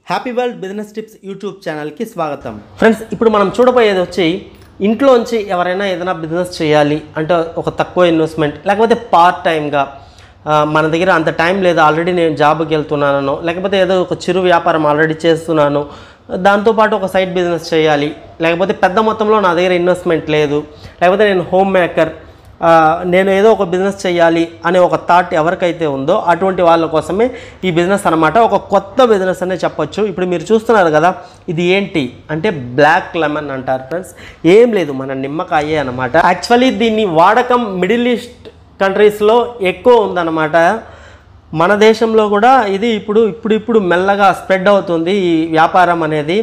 happy world business tips YouTube ఛానల్కి స్వాగతం friends ఇప్పుడు మనం చూడబోయేది వచ్చి ఇంట్లోంచి ఎవరైనా ఏదైనా బిజినెస్ చేయాలి అంటే ఒక తక్కువ ఇన్వెస్ట్మెంట్ లేకపోతే పార్ట్ టైంగా మన దగ్గర అంత టైం లేదు ఆల్రెడీ నేను జాబ్కి వెళ్తున్నాను లేకపోతే ఏదో ఒక చిరు వ్యాపారం ఆల్రెడీ చేస్తున్నాను దాంతోపాటు ఒక సైడ్ బిజినెస్ చేయాలి లేకపోతే పెద్ద మొత్తంలో నా దగ్గర ఇన్వెస్ట్మెంట్ లేదు లేకపోతే నేను హోమ్ మేకర్ ఆ, నేను ఏదో ఒక బిజినెస్ చేయాలి అనే ఒక థాట్ ఎవరికైతే ఉందో అటువంటి వాళ్ళ కోసమే ఈ బిజినెస్ అనమాట ఒక కొత్త బిజినెస్ అనే చెప్పొచ్చు ఇప్పుడు మీరు చూస్తున్నారు కదా ఇది ఏంటి అంటే బ్లాక్ లెమన్ అంటారు ఫ్రెండ్స్ ఏం లేదు మన నిమ్మకాయే అనమాట యాక్చువల్లీ దీన్ని వాడకం మిడిల్ ఈస్ట్ కంట్రీస్లో ఎక్కువ ఉందన్నమాట మన దేశంలో కూడా ఇది ఇప్పుడు ఇప్పుడు ఇప్పుడు మెల్లగా స్ప్రెడ్ అవుతుంది ఈ వ్యాపారం అనేది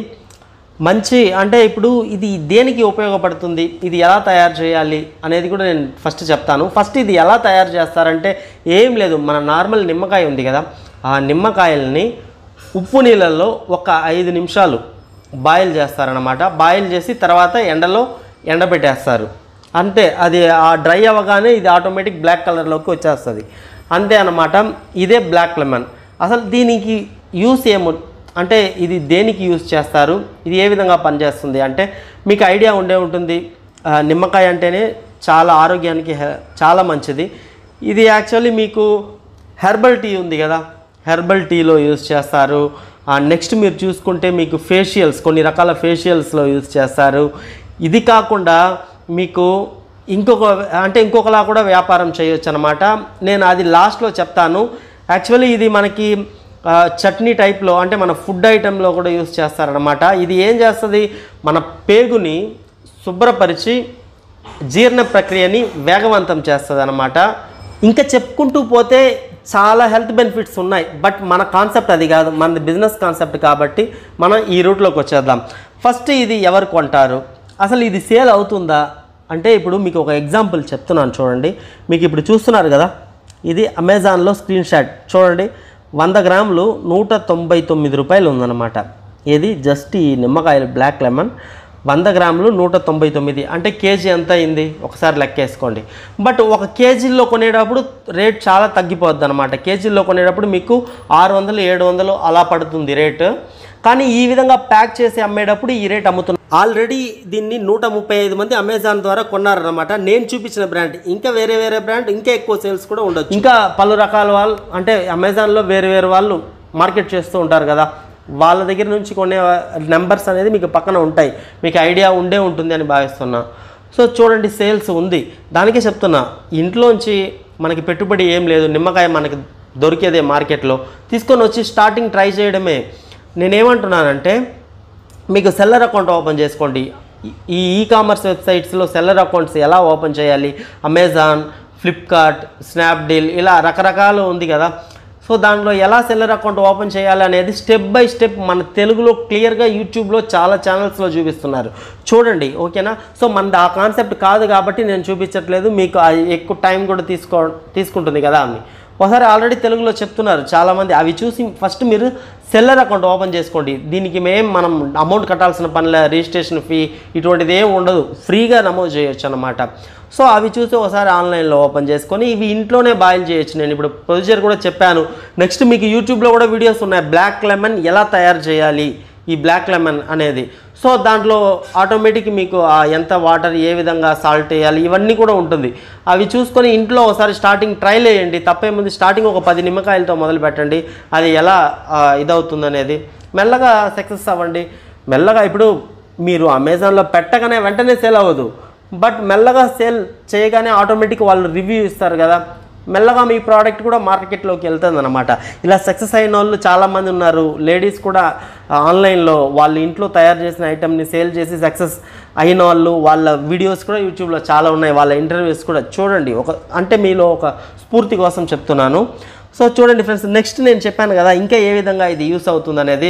మంచి అంటే ఇప్పుడు ఇది దేనికి ఉపయోగపడుతుంది ఇది ఎలా తయారు చేయాలి అనేది కూడా నేను ఫస్ట్ చెప్తాను ఫస్ట్ ఇది ఎలా తయారు చేస్తారంటే ఏం లేదు మన నార్మల్ నిమ్మకాయ ఉంది కదా ఆ నిమ్మకాయల్ని ఉప్పు నీళ్ళల్లో ఒక ఐదు నిమిషాలు బాయిల్ చేస్తారనమాట బాయిల్ చేసి తర్వాత ఎండలో ఎండబెట్టేస్తారు అంతే అది ఆ డ్రై అవ్వగానే ఇది ఆటోమేటిక్ బ్లాక్ కలర్లోకి వచ్చేస్తుంది అంతే అన్నమాట ఇదే బ్లాక్ లెమన్ అసలు దీనికి యూస్ ఏము అంటే ఇది దేనికి యూస్ చేస్తారు ఇది ఏ విధంగా పనిచేస్తుంది అంటే మీకు ఐడియా ఉండే ఉంటుంది ఆ, నిమ్మకాయ అంటేనే చాలా ఆరోగ్యానికి హె- చాలా మంచిది ఇది యాక్చువల్లీ మీకు హెర్బల్ టీ ఉంది కదా హెర్బల్ టీలో యూస్ చేస్తారు నెక్స్ట్ మీరు చూసుకుంటే మీకు ఫేషియల్స్ కొన్ని రకాల ఫేషియల్స్లో యూస్ చేస్తారు ఇది కాకుండా మీకు ఇంకొక అంటే ఇంకొకలా కూడా వ్యాపారం చేయొచ్చు అనమాట నేను అది లాస్ట్లో చెప్తాను యాక్చువల్లీ ఇది మనకి ఆ, చట్నీ టైప్లో అంటే మన ఫుడ్ ఐటెంలో కూడా యూస్ చేస్తారనమాట ఇది ఏం చేస్తుంది మన పేగుని శుభ్రపరిచి జీర్ణ ప్రక్రియని వేగవంతం చేస్తుంది అనమాట ఇంకా చెప్పుకుంటూ పోతే చాలా హెల్త్ బెనిఫిట్స్ ఉన్నాయి బట్ మన కాన్సెప్ట్ అది కాదు మన బిజినెస్ కాన్సెప్ట్ కాబట్టి మనం ఈ రూట్లోకి వచ్చేద్దాం ఫస్ట్ ఇది ఎవరు కొంటారు అసలు ఇది సేల్ అవుతుందా అంటే ఇప్పుడు మీకు ఒక ఎగ్జాంపుల్ చెప్తున్నాను చూడండి మీకు ఇప్పుడు చూస్తున్నారు కదా ఇది అమెజాన్లో స్క్రీన్ షాట్ చూడండి వంద గ్రాములు నూట తొంభై తొమ్మిది రూపాయలు ఉందన్నమాట ఇది జస్ట్ ఈ నిమ్మకాయలు బ్లాక్ లెమన్ వంద గ్రాములు నూట తొంభై తొమ్మిది అంటే కేజీ ఎంత అయింది ఒకసారి లెక్కేసుకోండి బట్ ఒక కేజీలో కొనేటప్పుడు రేట్ చాలా తగ్గిపోద్ది అనమాట కేజీల్లో కొనేటప్పుడు మీకు ఆరు వందలు ఏడు వందలు అలా పడుతుంది రేటు కానీ ఈ విధంగా ప్యాక్ చేసి అమ్మేటప్పుడు ఈ రేట్ అమ్ముతున్నారు ఆల్రెడీ దీన్ని నూట ముప్పై ఐదు మంది అమెజాన్ ద్వారా కొన్నారనమాట నేను చూపించిన బ్రాండ్ ఇంకా వేరే వేరే బ్రాండ్ ఇంకా ఎక్కువ సేల్స్ కూడా ఉండొచ్చు ఇంకా పలు రకాల వాళ్ళు అంటే అమెజాన్లో వేరే వేరే వాళ్ళు మార్కెట్ చేస్తూ ఉంటారు కదా వాళ్ళ దగ్గర నుంచి కొనే నెంబర్స్ అనేది మీకు పక్కన ఉంటాయి మీకు ఐడియా ఉండే ఉంటుంది అని భావిస్తున్నా సో చూడండి సేల్స్ ఉంది దానికే చెప్తున్నా ఇంట్లోంచి మనకి పెట్టుబడి ఏం లేదు నిమ్మకాయ మనకి దొరికేదే మార్కెట్లో తీసుకొని వచ్చి స్టార్టింగ్ ట్రై చేయడమే నేనేమంటున్నానంటే మీకు సెల్లర్ అకౌంట్ ఓపెన్ చేసుకోండి ఈ ఈ కామర్స్ వెబ్సైట్స్లో సెల్లర్ అకౌంట్స్ ఎలా ఓపెన్ చేయాలి అమెజాన్ ఫ్లిప్కార్ట్ స్నాప్డీల్ ఇలా రకరకాలు ఉంది కదా సో దాంట్లో ఎలా సెల్లర్ అకౌంట్ ఓపెన్ చేయాలి అనేది స్టెప్ బై స్టెప్ మన తెలుగులో క్లియర్గా యూట్యూబ్లో చాలా ఛానల్స్లో చూపిస్తున్నారు చూడండి ఓకేనా సో మనది ఆ కాన్సెప్ట్ కాదు కాబట్టి నేను చూపించట్లేదు మీకు అది ఎక్కువ టైం కూడా తీసుకో తీసుకుంటుంది కదా అని ఒకసారి ఆల్రెడీ తెలుగులో చెప్తున్నారు చాలామంది అవి చూసి ఫస్ట్ మీరు సెల్లర్ అకౌంట్ ఓపెన్ చేసుకోండి దీనికి మేము మనం అమౌంట్ కట్టాల్సిన పనిలే రిజిస్ట్రేషన్ ఫీ ఇటువంటిది ఏం ఉండదు ఫ్రీగా నమోదు చేయొచ్చు అనమాట సో అవి చూసి ఒకసారి ఆన్లైన్లో ఓపెన్ చేసుకొని ఇవి ఇంట్లోనే బాయిల్ చేయొచ్చు నేను ఇప్పుడు ప్రొసీజర్ కూడా చెప్పాను నెక్స్ట్ మీకు యూట్యూబ్లో కూడా వీడియోస్ ఉన్నాయి బ్లాక్ లెమన్ ఎలా తయారు చేయాలి ఈ బ్లాక్ లెమన్ అనేది సో దాంట్లో ఆటోమేటిక్ మీకు ఆ ఎంత వాటర్ ఏ విధంగా సాల్ట్ వేయాలి ఇవన్నీ కూడా ఉంటుంది అవి చూసుకొని ఇంట్లో ఒకసారి స్టార్టింగ్ ట్రైల్ వేయండి తప్పేముంది స్టార్టింగ్ ఒక పది నిమ్మకాయలతో మొదలు పెట్టండి అది ఎలా ఆ, ఇదవుతుంది అనేది మెల్లగా సక్సెస్ అవ్వండి మెల్లగా ఇప్పుడు మీరు అమెజాన్లో పెట్టగానే వెంటనే సేల్ అవ్వదు బట్ మెల్లగా సేల్ చేయగానే ఆటోమేటిక్ వాళ్ళు రివ్యూ ఇస్తారు కదా మెల్లగా మీ ప్రోడక్ట్ కూడా మార్కెట్లోకి వెళ్తుంది అనమాట ఇలా సక్సెస్ అయిన వాళ్ళు చాలామంది ఉన్నారు లేడీస్ కూడా ఆన్లైన్లో వాళ్ళ ఇంట్లో తయారు చేసిన ఐటమ్ని సేల్ చేసి సక్సెస్ అయిన వాళ్ళు వాళ్ళ వీడియోస్ కూడా యూట్యూబ్లో చాలా ఉన్నాయి వాళ్ళ ఇంటర్వ్యూస్ కూడా చూడండి ఒక అంటే మీలో ఒక స్ఫూర్తి కోసం చెప్తున్నాను సో చూడండి ఫ్రెండ్స్ నెక్స్ట్ నేను చెప్పాను కదా ఇంకా ఏ విధంగా ఇది యూస్ అవుతుంది అనేది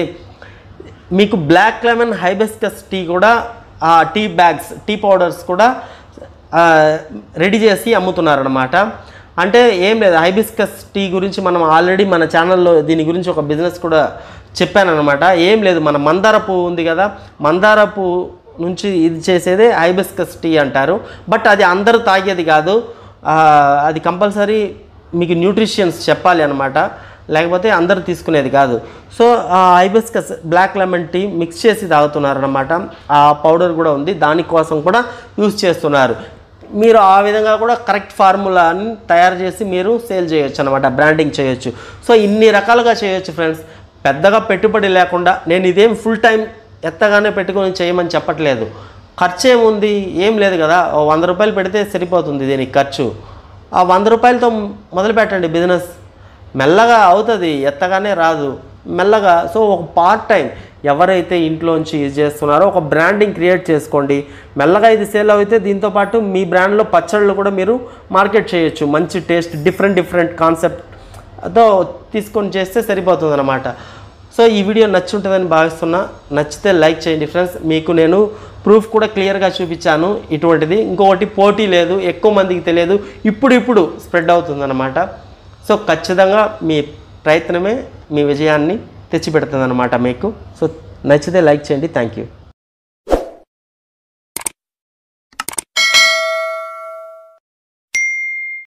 మీకు బ్లాక్ లెమన్ హైబెస్కస్ టీ కూడా ఆ టీ బ్యాగ్స్ టీ పౌడర్స్ కూడా రెడీ చేసి అమ్ముతున్నారనమాట అంటే ఏం లేదు హైబిస్కస్ టీ గురించి మనం ఆల్రెడీ మన ఛానల్లో దీని గురించి ఒక బిజినెస్ కూడా చెప్పానమాట ఏం లేదు మన మందార పువ్వు ఉంది కదా మందార పువ్వు నుంచి ఇది చేసేదే హైబిస్కస్ టీ అంటారు బట్ అది అందరూ తాగేది కాదు ఆ, అది కంపల్సరీ మీకు న్యూట్రిషన్స్ చెప్పాలి అనమాట లేకపోతే అందరు తీసుకునేది కాదు సో ఆ hibiscus black lemon tea mix చేసి తాగుతున్నారు అనమాట ఆ పౌడర్ కూడా ఉంది దానికోసం కూడా యూస్ చేస్తున్నారు మీరు ఆ విధంగా కూడా కరెక్ట్ ఫార్ములాని తయారు చేసి మీరు సేల్ చేయొచ్చు అనమాట బ్రాండింగ్ చేయొచ్చు సో ఇన్ని రకాలుగా చేయొచ్చు ఫ్రెండ్స్ పెద్దగా పెట్టుబడి లేకుండా నేను ఇదేం ఫుల్ టైం ఎత్తగానే పెట్టుకొని చేయమని చెప్పట్లేదు ఖర్చు ఏముంది ఏం లేదు కదా ఓ వంద రూపాయలు పెడితే సరిపోతుంది దీనికి ఖర్చు ఆ వంద రూపాయలతో మొదలు పెట్టండి బిజినెస్ మెల్లగా అవుతుంది ఎత్తగానే రాదు మెల్లగా సో ఒక పార్ట్ టైం ఎవరైతే ఇంట్లోంచి యూజ్ చేస్తున్నారో ఒక బ్రాండింగ్ క్రియేట్ చేసుకోండి మెల్లగా ఇది సేల్ అయితే దీంతోపాటు మీ బ్రాండ్లో పచ్చళ్ళు కూడా మీరు మార్కెట్ చేయొచ్చు మంచి టేస్ట్ డిఫరెంట్ డిఫరెంట్ కాన్సెప్ట్తో తీసుకొని చేస్తే సరిపోతుంది అనమాట సో ఈ వీడియో నచ్చుంటుందని భావిస్తున్నా నచ్చితే లైక్ చేయండి ఫ్రెండ్స్ మీకు నేను ప్రూఫ్ కూడా క్లియర్గా చూపించాను ఇటువంటిది ఇంకొకటి పోటీ లేదు ఎక్కువ మందికి తెలియదు ఇప్పుడు ఇప్పుడు స్ప్రెడ్ అవుతుందన్నమాట సో ఖచ్చితంగా మీ ప్రయత్నమే మీ విజయాన్ని తెచ్చిపెడుతుందన్నమాట మీకు సో నచ్చితే లైక్ చేయండి థ్యాంక్ యూ